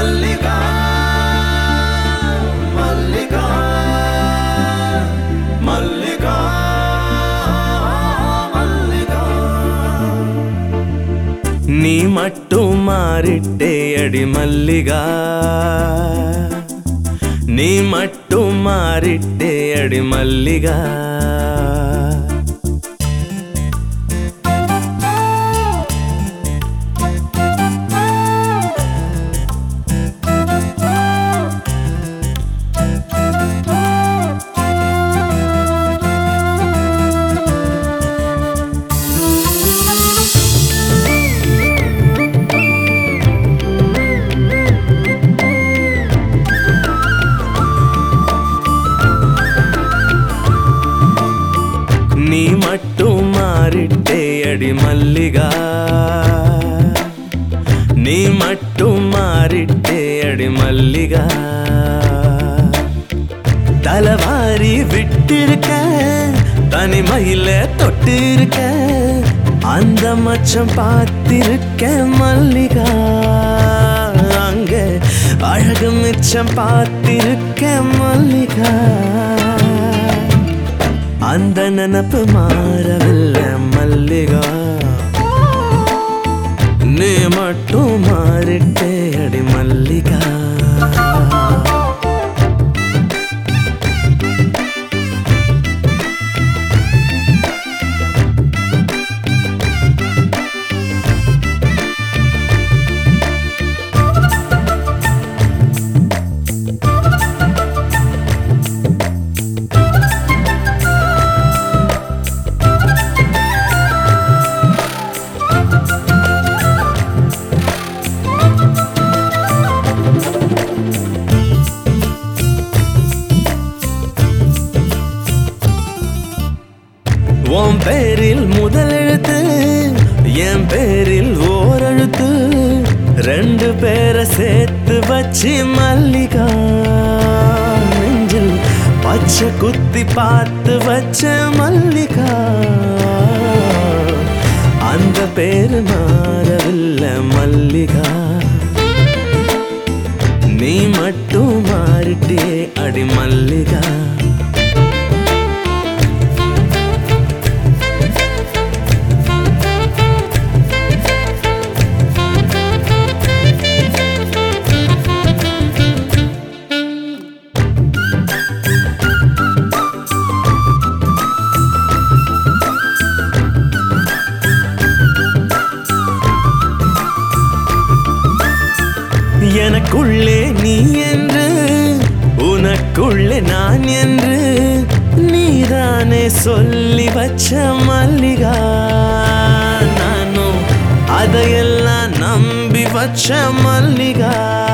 மல்லிகா மல்லிகா மல்லிகா மல்லிகா நீ மட்டும் மாறிட்டே அடி மல்லிகா நீ மட்டும் மாறிட்டே அடி மல்லிகா நீ மட்டும் மாறிட்டே அடி மல்லிகா நீ மட்டும் மாறிட்டே அடி மல்லிகா தலவாரி விட்டிருக்க தனிமையில தொட்டிருக்க அந்த மச்சம் பார்த்திருக்க மல்லிகா அங்க அழகு மிச்சம் பார்த்திருக்க மல்லிகா அந்த நினப்பு மாறவில்லை மல்லிகா நீ மட்டும் மாறிட்டே அடி மல்லிகா உன் பேரில் முதல் எழுத்து என் பேரில் ஓரெழுத்து ரெண்டு பேரை சேர்த்து வச்சு மல்லிகா நெஞ்சில் பச்சை குத்தி பார்த்து வச்ச மல்லிகா அந்த பேரு மாறவில்லை மல்லிகா நீ மட்டும் மாறிட்டே அடி மல்லிகா எனக்குள்ளே நீ என்று உனக்குள்ளே நான் என்று நீதானே சொல்லி வச்ச மல்லிகா நானும் அதையெல்லாம் நம்பி வச்ச மல்லிகா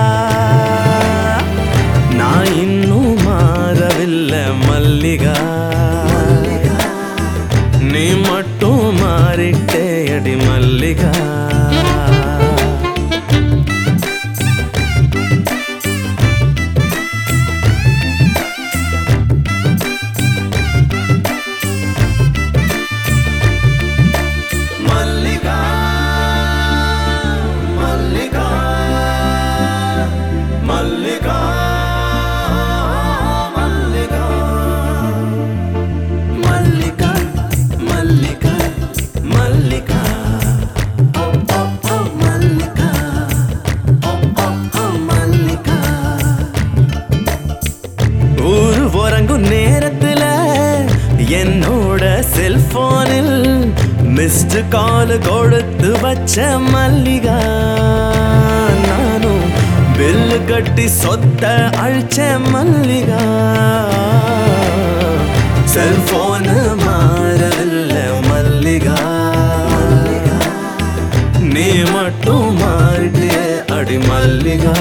நான் இன்னும் மாறவில்லை மல்லிகா நீ மட்டும் மாறிட்டே அடி மல்லிகா மல்லிகா மல்லிகா மல்லிகா மல்லிகா மல்லிகா மல்லிகா மல்லிகா ஓ ஓ ஓ மல்லிகா ஓ ஓ ஓ மல்லிகா ஊரு உறங்கும் நேரத்துல என்னோட செல்போனில் மிஸ்டு கால் கொடுத்து வச்ச மல்லிகா நானும் பில்லு கட்டி சொத்த அழிச்ச மல்லிகா செல்போன் மாறவில்லை மல்லிகா நீ மட்டும் மாறிட்டே அடி மல்லிகா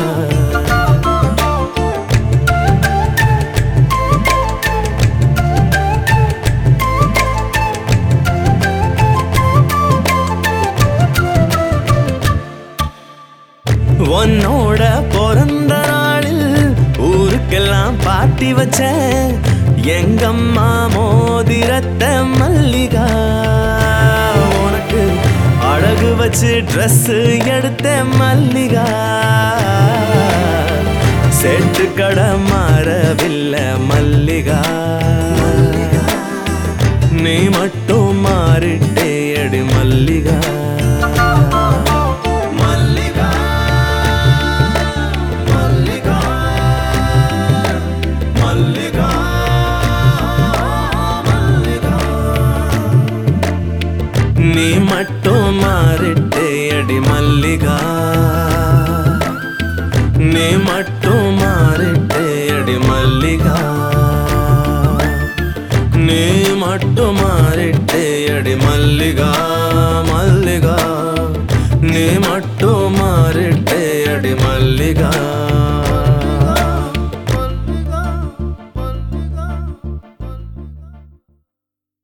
உன்னோட பிறந்த நாளில் ஊருக்கெல்லாம் பாட்டி வச்ச எங்கம்மா மோதிரத்த மல்லிகா உனக்கு அழகு வச்சு ட்ரெஸ் எடுத்த மல்லிகா செட்டு கட மாறவில்லை மல்லிகா நீ மட்டும் மாறிட்டே அடி மல்லிகா மல்லிகா மல்லிகா மல்லிகா மல்லிகா நீ மட்டும் மாறிட்டே அடி மல்லிகா நீ மட்டும் மாறிட்டே அடி மல்லிகா நீ மட்டும் மாறிட்டே அடி மல்லிகா மல்லிகா நீ மட்டும் மாறிட்டே அடி மல்லிகா